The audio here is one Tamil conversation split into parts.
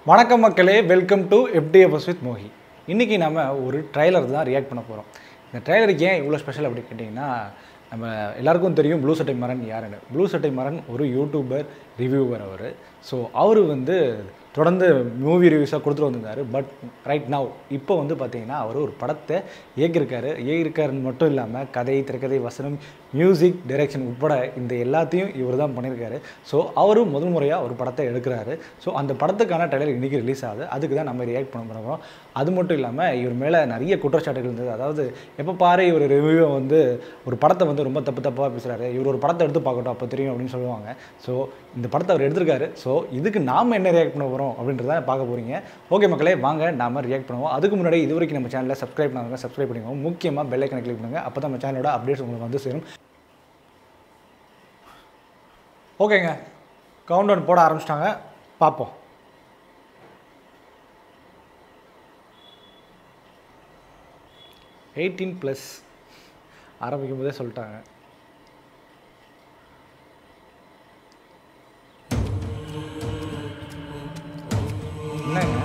வணக்கம் மக்களே welcome to FDFS with Mohi இன்றைக்கி நம்ம ஒரு ட்ரைலர் தான் ரியாக்ட் பண்ண போகிறோம் இந்த ட்ரைலருக்கு ஏன் இவ்வளோ ஸ்பெஷல் அப்படி கேட்டிங்கன்னா நம்ம எல்லாருக்கும் தெரியும் ப்ளூ சட்டை மரன் யாருன்னு ப்ளூ சட்டை மரன் ஒரு யூடியூபர் ரிவ்யூவர் அவர் ஸோ அவர் வந்து தொடர்ந்து மூவி ரிவ்யூஸாக கொடுத்துட்டு வந்திருந்தார் பட் ரைட் நவ் இப்போ வந்து பார்த்தீங்கன்னா அவர் ஒரு படத்தை இயக்கியிருக்காரு இயக்கியிருக்காருன்னு மட்டும் இல்லாமல் கதை திரைக்கதை வசனம் மியூசிக் டைரக்ஷன் உட்பட இந்த எல்லாத்தையும் இவர் தான் பண்ணியிருக்காரு ஸோ அவரும் முதல் முறையாக ஒரு படத்தை எடுக்கிறாரு ஸோ அந்த படத்துக்கான ட்ரைலர் இன்றைக்கி ரிலீஸ் ஆகுது அதுக்கு தான் நம்ம ரியாக்ட் பண்ண போகிறோம் அது மட்டும் இல்லாமல் இவர் மேலே நிறைய குற்றச்சாட்டுகள் இருந்தது அதாவது எப்போ பாரு இவர் ரிவ்யூவை வந்து ஒரு படத்தை வந்து ரொம்ப தப்பு தப்பாக பேசுகிறாரு இவர் ஒரு படத்தை எடுத்து பார்க்கட்டும் அப்போ தெரியும் அப்படின்னு சொல்லுவாங்க ஸோ இந்த படத்தை அவர் எடுத்திருக்காரு ஸோ இதுக்கு நாம் என்ன ரியாக்ட் பண்ண போகிறோம் அப்படின்றத பார்க்க போகிறீங்க ஓகே மக்களே வாங்க நாம ரியாக்ட் பண்ணுவோம் அதுக்கு முன்னாடி இது வரைக்கும் நம்ம சேனலில் சப்ஸ்கிரைப் பண்ணாங்க சப்ஸ்கிரைப் பண்ணிக்கோங்க முக்கியமாக பெல் ஐக்கனை கிளிக் பண்ணுங்கள் அப்போ தான் நம்ம சேனலோட அப்டேட்ஸ் உங்களுக்கு வந்து சேரும் ஓகேங்க கவுண்ட் டவுன் போட ஆரம்பிச்சிட்டாங்க பார்ப்போம் எயிட்டீன் ப்ளஸ் ஆரம்பிக்கும் போதே சொல்லிட்டாங்க என்னங்க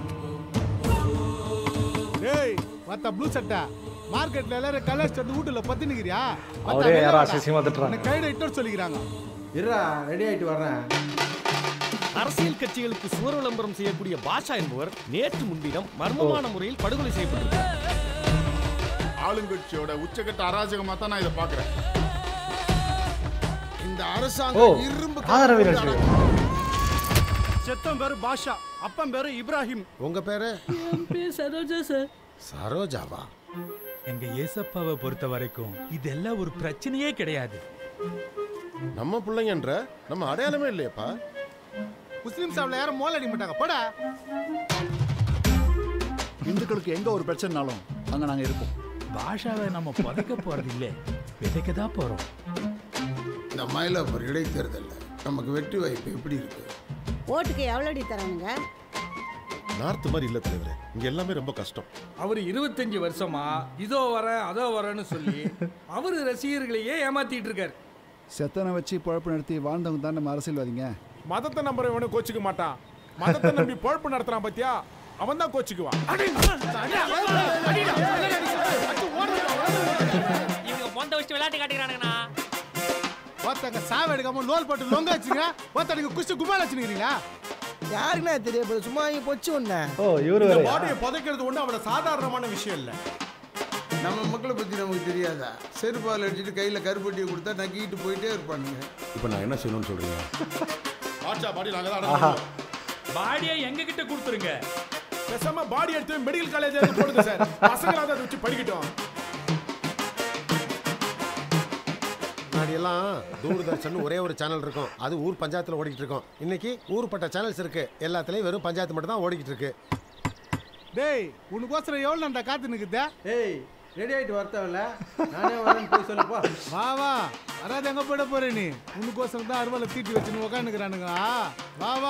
டேய் மத்த ப்ளூ சட்டை மார்க்கெட்ல எல்லாரும் கலர் ஷர்ட் வீட்டுல பத்தி நிக்கிறியா அவரே யாரோ அசிசியமாக திட்டுறாங்க கையில இட்டு சொல்லிக்கிறாங்க இருடா ரெடி ஆயிட்டு வர்றேன் அரசியல் கட்சிகளுக்கு சுவர் விளம்பரம் செய்யக்கூடிய பாஷா என்பவர் நேற்று முன்தினம் மர்மமான முறையில் படுகொலை செய்யப்பட்டிருக்கிறார் ஆளுங்கட்சியோட உச்சகட்ட அராஜகமா தான் நான் இதை பாக்குறேன் இந்த ஓ அரசாங்கம் இரும்பு ஆதரவு நடிச்சு செத்தம் பேரு பாஷா அப்பன் பேரு இப்ராஹிம் உங்க பேரு சரோஜா சார் சரோஜாவா எங்க ஏசப்பாவை பொறுத்த வரைக்கும் இதெல்லாம் ஒரு பிரச்சனையே கிடையாது நம்ம பிள்ளைங்கன்ற நம்ம அடையாளமே இல்லையப்பா முஸ்லிம் சாப்ல யாரும் மோல் அடிக்க மாட்டாங்க போடா இந்துக்களுக்கு எங்க ஒரு பிரச்சனைனாலும் அங்க நாங்க இருப்போம் பாஷாவை நம்ம புதைக்க போறது இல்ல விதைக்க தான் போறோம் இந்த மயிலாப்பூர் இடைத்தேர்தல்ல நமக்கு வெற்றி வாய்ப்பு எப்படி இருக்கு ஓட்டுக்கு எவ்வளோடி தரானுங்க நார்த் மாதிரி இல்ல தலைவரே இங்க எல்லாமே ரொம்ப கஷ்டம் அவர் இருபத்தஞ்சு வருஷமா இதோ வரேன் அதோ வரேன்னு சொல்லி அவர் ரசிகர்களையே ஏமாத்திட்டு இருக்காரு செத்தனை வச்சு குழப்பம் நடத்தி வாழ்ந்தவங்க தான் நம்ம அரசியல்வாதிங்க மதத்தை நம்புற இவனு கோச்சிக்க மாட்டான் மதத்தை நம்பி பொழப்பு நடத்துறான் பாத்தியா அவன் தான் கோச்சிக்குவான் இவங்க பொந்த வச்சு விளையாட்டு காட்டுகிறானுங்கண்ணா ஒருத்தங்க சாவ எடுக்காம லோல் போட்டு லொங்க வச்சுங்க ஒருத்தனுக்கு குஷ்டு குமார் வச்சுக்கிறீங்களா யாருக்குண்ணா தெரியும் சும்மா இங்க பொச்சு ஒண்ணு ஓ இவர் வேற பாடியை புதைக்கிறது ஒண்ணு அவட சாதாரணமான விஷயம் இல்ல நம்ம மக்களை பத்தி நமக்கு தெரியாதா செருப்பால் அடிச்சுட்டு கையில கருப்பட்டியை கொடுத்தா நக்கிட்டு போயிட்டே இருப்பானுங்க இப்போ நான் என்ன செய்யணும்னு சொல்றீங்க ஆச்சா பாடி நாங்க தான் ஆஹா பாடியை எங்க கிட்ட கொடுத்துருங்க பேசாம பாடி எடுத்து மெடிக்கல் காலேஜ் போடுங்க சார் பசங்களாவது அதை வச்சு படிக்கட்டும் முன்னாடியெல்லாம் தூர்தர்ஷன் ஒரே ஒரு சேனல் இருக்கும் அது ஊர் பஞ்சாயத்துல ஓடிக்கிட்டு இருக்கும் இன்னைக்கு ஊர்பட்ட சேனல்ஸ் இருக்கு எல்லாத்துலயும் வெறும் பஞ்சாயத்து மட்டும் தான் ஓடிக்கிட்டு இருக்கு டேய் உனக்கோசரம் எவ்வளவு நண்டா காத்து நிக்குதே ஏய் ரெடி ஆயிட்டு வரத்தவல நானே வரேன்னு போய் சொல்லப்பா வா வா வராது எங்க போயிட போற நீ உனக்கோசரம் தான் அருவாலை தீட்டி வச்சுன்னு உக்காந்துக்கிறானுங்க வா வா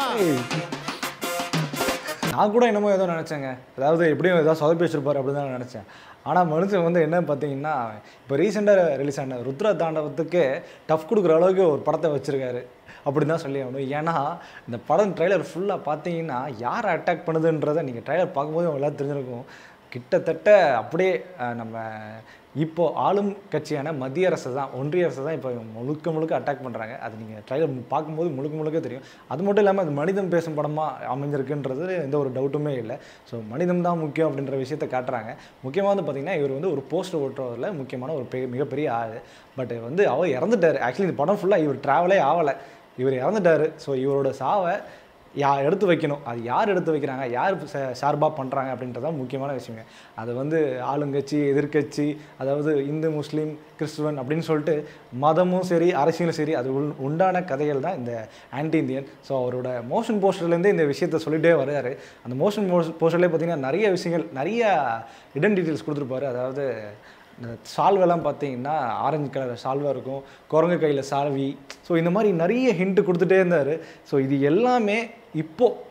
நான் கூட என்னமோ ஏதோ நினச்சேங்க அதாவது எப்படியும் ஏதோ சொதப்பி வச்சிருப்பாரு அப்படின்னு தான் நினச்சேன் ஆனால் மனுஷன் வந்து என்ன பார்த்தீங்கன்னா இப்போ ரீசெண்டாக ரிலீஸ் ஆன ருத்ர தாண்டவத்துக்கு டஃப் கொடுக்குற அளவுக்கு ஒரு படத்தை வச்சுருக்காரு அப்படின்னு தான் சொல்லி ஆகணும் ஏன்னா இந்த படம் ட்ரைலர் ஃபுல்லாக பார்த்தீங்கன்னா யார் அட்டாக் பண்ணுதுன்றதை நீங்கள் ட்ரைலர் பார்க்கும்போது உங்களுக்கு எல்லாம் தெரிஞ்சிருக்கும் கிட்டத்தட்ட அப்படியே அஹ், நம்ம இப்போ ஆளும் கட்சியான மத்திய அரசு தான் ஒன்றிய அரசு தான் இப்போ முழுக்க முழுக்க அட்டாக் பண்ணுறாங்க அது நீங்கள் ட்ரைலர் பார்க்கும்போது முழுக்க முழுக்க தெரியும் அது மட்டும் இல்லாமல் அது மனிதம் பேசும் படமாக அமைஞ்சிருக்குன்றது எந்த ஒரு டவுட்டுமே இல்லை ஸோ மனிதம் தான் முக்கியம் அப்படின்ற விஷயத்தை காட்டுறாங்க முக்கியமாக வந்து பார்த்திங்கன்னா இவர் வந்து ஒரு போஸ்டர் ஓட்டுறதுல முக்கியமான ஒரு பெரிய மிகப்பெரிய ஆள் பட் வந்து அவர் இறந்துட்டார் ஆக்சுவலி இந்த படம் ஃபுல்லாக இவர் ட்ராவலே ஆகலை இவர் இறந்துட்டார் ஸோ இவரோட சாவை யா எடுத்து வைக்கணும் அது யார் எடுத்து வைக்கிறாங்க யார் சார்பாக பண்ணுறாங்க அப்படின்றதான் முக்கியமான விஷயங்க அது வந்து ஆளுங்கட்சி எதிர்க்கட்சி அதாவது இந்து முஸ்லீம் கிறிஸ்துவன் அப்படின்னு சொல்லிட்டு மதமும் சரி அரசியலும் சரி அது உள் உண்டான கதைகள் தான் இந்த ஆன்டி இந்தியன் ஸோ அவரோட மோஷன் போஸ்டர்லேருந்தே இந்த விஷயத்த சொல்லிட்டே வர்றாரு அந்த மோஷன் போஸ்டர்லேயே பார்த்தீங்கன்னா நிறைய விஷயங்கள் நிறைய இடன் டீட்டெயில்ஸ் கொடுத்துருப்பாரு அதாவது இந்த சால்வெல்லாம் பார்த்தீங்கன்னா ஆரஞ்சு கலர் சால்வாக இருக்கும் குரங்கு கையில் சால்வி ஸோ இந்த மாதிரி நிறைய ஹிண்ட் கொடுத்துட்டே இருந்தார் ஸோ இது எல்லாமே இப்போ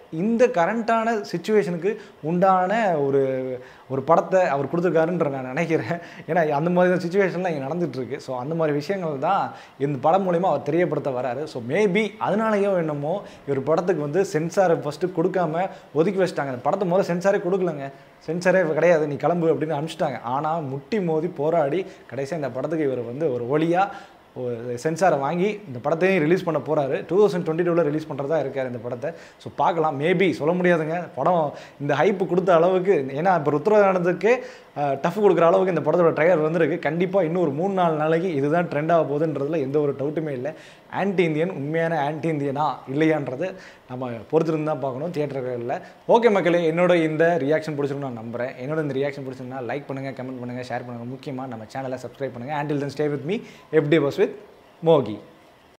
இந்த கரண்ட்டான சுச்சுவேஷனுக்கு உண்டான ஒரு ஒரு படத்தை அவர் கொடுத்துருக்காருன்ற நான் நினைக்கிறேன் ஏன்னா அந்த மாதிரி சுச்சுவேஷன்லாம் இங்கே நடந்துட்டு இருக்கு ஸோ அந்த மாதிரி விஷயங்கள் தான் இந்த படம் மூலிமா அவர் தெரியப்படுத்த வராரு ஸோ மேபி அதனாலயோ என்னமோ இவர் படத்துக்கு வந்து சென்சாரை ஃபஸ்ட்டு கொடுக்காம ஒதுக்கி வச்சிட்டாங்க அந்த படத்தை முதல்ல சென்சாரே கொடுக்கலங்க சென்சாரே கிடையாது நீ கிளம்பு அப்படின்னு அனுப்பிச்சிட்டாங்க ஆனால் முட்டி மோதி போராடி கடைசியாக இந்த படத்துக்கு இவர் வந்து ஒரு ஒளியாக ஒரு சென்சாரை வாங்கி இந்த படத்தையும் ரிலீஸ் பண்ண போகிறாரு டூ தௌசண்ட் டுவெண்ட்டி டூவில் ரிலீஸ் பண்ணுறதா இருக்கார் இந்த படத்தை ஸோ பார்க்கலாம் மேபி சொல்ல முடியாதுங்க படம் இந்த ஹைப்பு கொடுத்த அளவுக்கு ஏன்னா இப்போ ருத்ரதானத்துக்கு டஃப் கொடுக்குற அளவுக்கு இந்த படத்தோட ட்ரைலர் வந்திருக்கு கண்டிப்பாக இன்னும் ஒரு மூணு நாலு நாளைக்கு இதுதான் ட்ரெண்ட் ஆக போகுதுன்றதுல எந்த ஒரு டவுட்டுமே இல்லை ஆன்டி இந்தியன் உண்மையான ஆன்டி இந்தியனா இல்லையான்றது நம்ம பொறுத்திருந்து தான் பார்க்கணும் தியேட்டர்களில் ஓகே மக்களே என்னோட இந்த ரியாக்ஷன் பிடிச்சிருக்கும் நான் நம்புறேன் என்னோட இந்த ரியாக்ஷன் பிடிச்சிருந்தா லைக் பண்ணுங்கள் கமெண்ட் பண்ணுங்கள் ஷேர் பண்ணுங்கள் முக்கியமாக நம்ம சேனலை சப்ஸ்கிரைப் பண்ணுங்கள் until then stay with me FDFS with மோகி